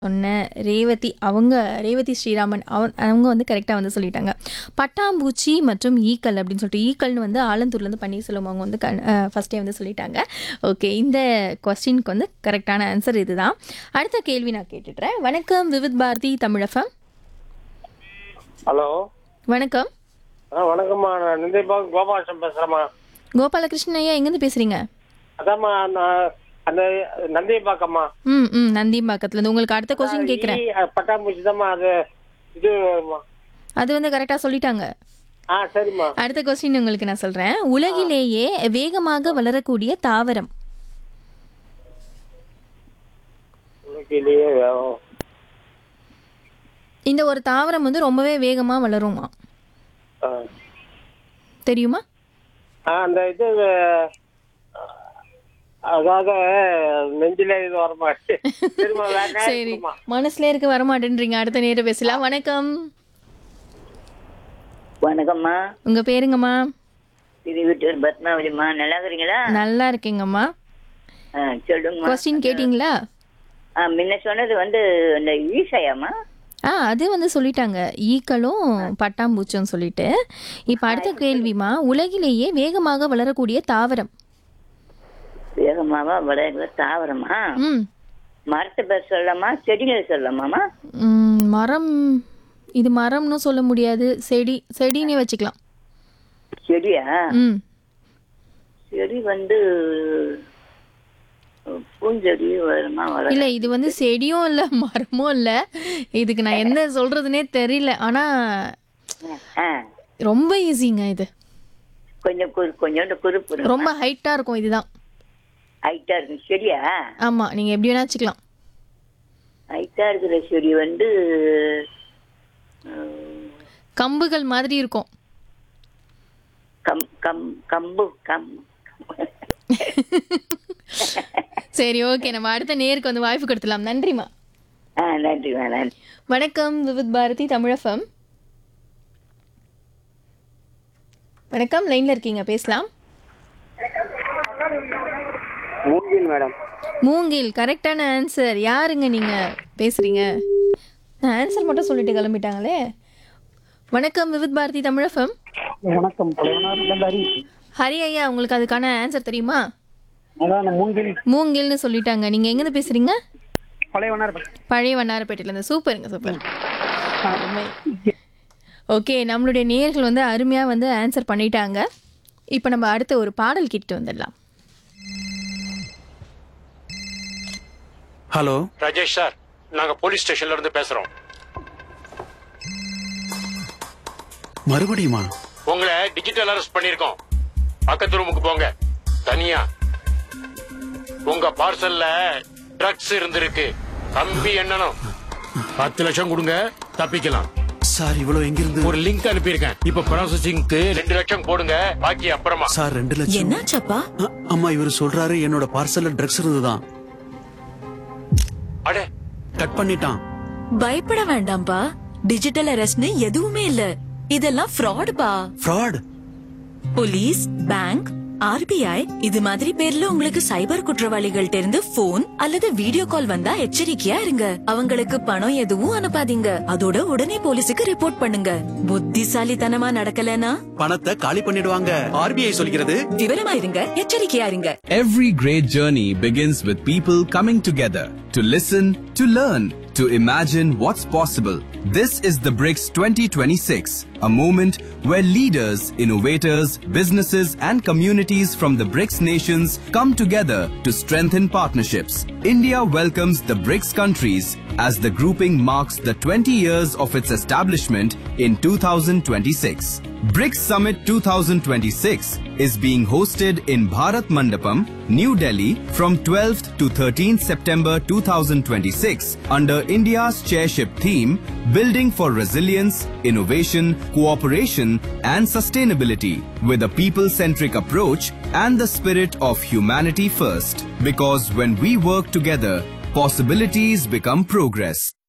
சொன்ன ரேவதி அவங்க ரேவதி ஸ்ரீராமன் அவ அவங்க வந்து கரெக்டாக வந்து சொல்லிட்டாங்க பட்டாம்பூச்சி மற்றும் ஈக்கள் அப்படின்னு சொல்லிட்டு ஈக்கள்னு வந்து ஆலந்தூர்லேருந்து பன்னீர்செல்வம் அவங்க வந்து கண் ஃபஸ்ட்டே வந்து சொல்லிட்டாங்க ஓகே இந்த கொஸ்டினுக்கு வந்து கரெக்டான ஆன்சர் இதுதான் அடுத்த கேள்வி நான் கேட்டுடுறேன் வணக்கம் விவித் பாரதி தமிழகம் ஹலோ வணக்கம் ஆ வணக்கம்மா நான் நிந்தைப்பாக்கம் கோபாலகிருஷ்ணன் பேசுகிறேம்மா கோபாலகிருஷ்ணன் ஐயா எங்கேருந்து பேசுகிறீங்க அதாம்மா நான் அந்த நந்தியம்பாக்கம்மா ம் ம் நந்தியம்பாக்கத்துலேருந்து உங்களுக்கு அடுத்த கொஸ்டின் கேட்குறேன் ஈ, அ, பட்டாம்பூச்சி தாம்மா அது இது வருமா அது வந்து கரெக்டாக சொல்லிட்டாங்க ஆ சரிம்மா அடுத்த கொஸ்டின் உங்களுக்கு நான் சொல்றேன் உலகிலேயே வேகமாக வளரக்கூடிய தாவரம் உலகிலேயே வேகம் இந்த ஒரு தாவரம் வந்து ரொம்பவே வேகமா வளருமா ஆ. தெரியுமா ஆ அந்த இது அ, அதாவது நெஞ்சில இது வரமாட்டு சரிம்மா வேற நேரம் சரி இருக்குமா? மனசுல இருக்க வரமாட்டேன்றீங்க அடுத்த நேரம் பேசலாம் வணக்கம் வணக்கம்மா உங்க பேருங்கம்மா இது வீட்டு பத்மாவதிம்மா நல்லா இருக்கிறீங்களா நல்லா இருக்கீங்கம்மா ஆ, சொல்லுங்கம்மா கொஸ்டின் கேட்டிங்களா ஆ, முன்ன சொன்னது வந்து இந்த ஈசாயாம்மா ஆ அது வந்து சொல்லிட்டாங்க ஈக்களும் பட்டாம்பூச்சும் சொல்லிட்டு இப்போ அடுத்த கேள்விமா உலகிலேயே வேகமாக வளரக்கூடிய தாவரம் வேகமாவா வளர்கிற தாவரமா ம் மரத்து பேர் சொல்லலாமா செடிகளை சொல்லலாமாம்மா ம், மரம் இது மரம்னு சொல்ல முடியாது செடி செடினே வச்சுக்கலாம் செடியா ம் செடி வந்து பூஞ்செடி வருமா வளர இல்ல இது வந்து செடியும் இல்ல மரமும் இல்ல இதுக்கு நான் என்ன சொல்றதுனே தெரியல ஆனா ஆ ரொம்ப ஈஸிங்க இது கொஞ்சம் குறு கொஞ்சோண்டு குறுப்பு இருக்கும். ரொம்ப ஹைட்டா இருக்கும் இதுதான் ஹைட்டா இருக்கும் செடியா ஆமா நீங்க எப்படி வேணா வச்சுக்கலாம் ஹைட்டா இருக்கிற செடி வந்து ம், கம்புகள் மாதிரி இருக்கும் கம் கம் கம்பு கம் சரி ஓகே நம்ம அடுத்த நேருக்கு வந்து வாய்ப்பு கொடுத்துலாம் நன்றிமா ஆ நன்றிம்மா நன்றி வணக்கம் விவித் பாரதி தமிழஃபம் வணக்கம் லைன்ல இருக்கீங்க பேசலாம் மூங்கில் மேடம் மூங்கில் கரெக்டான ஆன்சர் யாருங்க நீங்க பேசுறீங்க நான் ஆன்சர் மட்டும் சொல்லிட்டு கிளம்பிட்டாங்களே வணக்கம் விவித் பாரதி தமிழகம் வணக்கம் பழையனார் ஹரி ஹரி ஐயா உங்களுக்கு அதுக்கான ஆன்சர் தெரியுமா அதான் மூங்கில் மூங்கில்னு சொல்லிட்டாங்க நீங்க எங்கேருந்து பேசுறீங்க பழையவனார் பழைய வண்ணாரப்பேட்டையிலேருந்து சூப்பருங்க சூப்பர் ஓகே நம்மளுடைய நேயர்கள் வந்து அருமையாக வந்து ஆன்சர் பண்ணிட்டாங்க இப்போ நம்ம அடுத்த ஒரு பாடல் கேட்டு வந்துடலாம் ஹலோ ராஜேஷ் சார் நாங்க போலீஸ் ஸ்டேஷன்ல இருந்து பேசுறோம் மறுபடியுமா உங்களை டிஜிட்டல் அரெஸ்ட் பண்ணிருக்கோம் பக்கத்து ரூமுக்கு போங்க தனியா உங்க பார்சல்ல ட்ரக்ஸ் இருந்திருக்கு கம்பி எண்ணணும் பத்து லட்சம் கொடுங்க தப்பிக்கலாம் சார் இவ்வளவு எங்கிருந்து ஒரு லிங்க் அனுப்பியிருக்கேன் இப்ப ப்ராசஸிங்க்கு ரெண்டு லட்சம் போடுங்க பாக்கி அப்புறமா சார் ரெண்டு லட்சம் என்னாச்சப்பா அ- அம்மா இவர் சொல்றாரு என்னோட பார்சல்ல ட்ரக்ஸ் இருந்துதான் அடே கட் பண்ணிட்டான் பயப்பட வேண்டாம்ப்பா டிஜிட்டல் அரெஸ்ட்னு எதுவுமே இல்ல இதெல்லாம் ஃப்ராடுப்பா ஃப்ராட் போலீஸ் பேங்க் ஆர்பிஐ இது மாதிரி பேர்ல உங்களுக்கு சைபர் குற்றவாளிகள்ட்ட இருந்து போன் அல்லது வீடியோ கால் வந்தா எச்சரிக்கையா இருங்க அவங்களுக்கு பணம் எதுவும் அனுப்பாதீங்க அதோட உடனே போலீஸுக்கு ரிப்போர்ட் பண்ணுங்க புத்திசாலித்தனமா நடக்கலனா பணத்தை காலி பண்ணிடுவாங்க ஆர்பிஐ சொல்கிறது விவரமா இருங்க எச்சரிக்கையா இருங்க Every great journey begins with people coming together to listen, to learn, to imagine what's possible. This is the BRICS 2026, a moment where leaders, innovators, businesses, and communities from the BRICS nations come together to strengthen partnerships. India welcomes the BRICS countries as the grouping marks the 20 years of its establishment in 2026. BRICS Summit 2026 is being hosted in Bharat Mandapam, New Delhi from 12th to 13th September 2026 under India's chairship theme Building for Resilience, Innovation, Cooperation and Sustainability with a people-centric approach and the spirit of humanity first. Because when we work together, possibilities become progress.